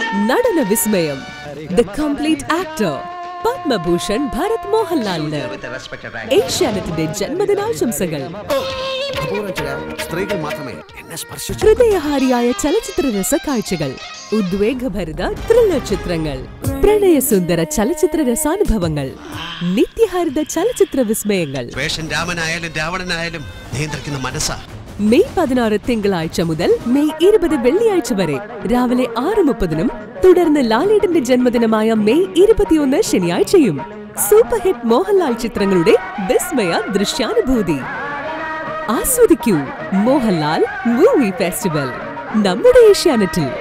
നടന വിസ്മയം the complete actor Padma Bhushan Bharat മോഹൻലാലിന് ഏഷ്യാനെറ്റിന്റെ ജന്മദിനാശംസകൾ അപൂർവം ചില സ്ത്രീകൾ മാത്രമേ എന്നെ സ്പർശിച്ചു ഹൃദയഹാരിയായ ചലച്ചിത്ര രസ കാഴ്ചകൾ ഉദ്വേഗഭരിത ത്രില്ലർ ചിത്രങ്ങൾ പ്രണയസുന്ദര ചലച്ചിത്ര രസാനുഭവങ്ങൾ നിത്യഹരിത ചലച്ചിത്ര വിസ്മയങ്ങൾ വേഷൻ രാമനായാലും രാവണനായാലും നിയന്ത്രിക്കുന്ന മനസ്സാ മെയ് പതിനാറ് തിങ്കളാഴ്ച മുതൽ മെയ് ഇരുപത് വെള്ളിയാഴ്ച വരെ രാവിലെ ആറ് മുപ്പതിനും തുടർന്ന് ലാലേട്ടന്റെ ജന്മദിനമായ മെയ് ഇരുപത്തിയൊന്ന് ശനിയാഴ്ചയും സൂപ്പർ ഹിറ്റ് മോഹൻലാൽ ചിത്രങ്ങളുടെ വിസ്മയ ദൃശ്യാനുഭൂതി ആസ്വദിക്കൂ മോഹൻലാൽ മൂവി ഫെസ്റ്റിവൽ നമ്മുടെ ഏഷ്യാനെറ്റിൽ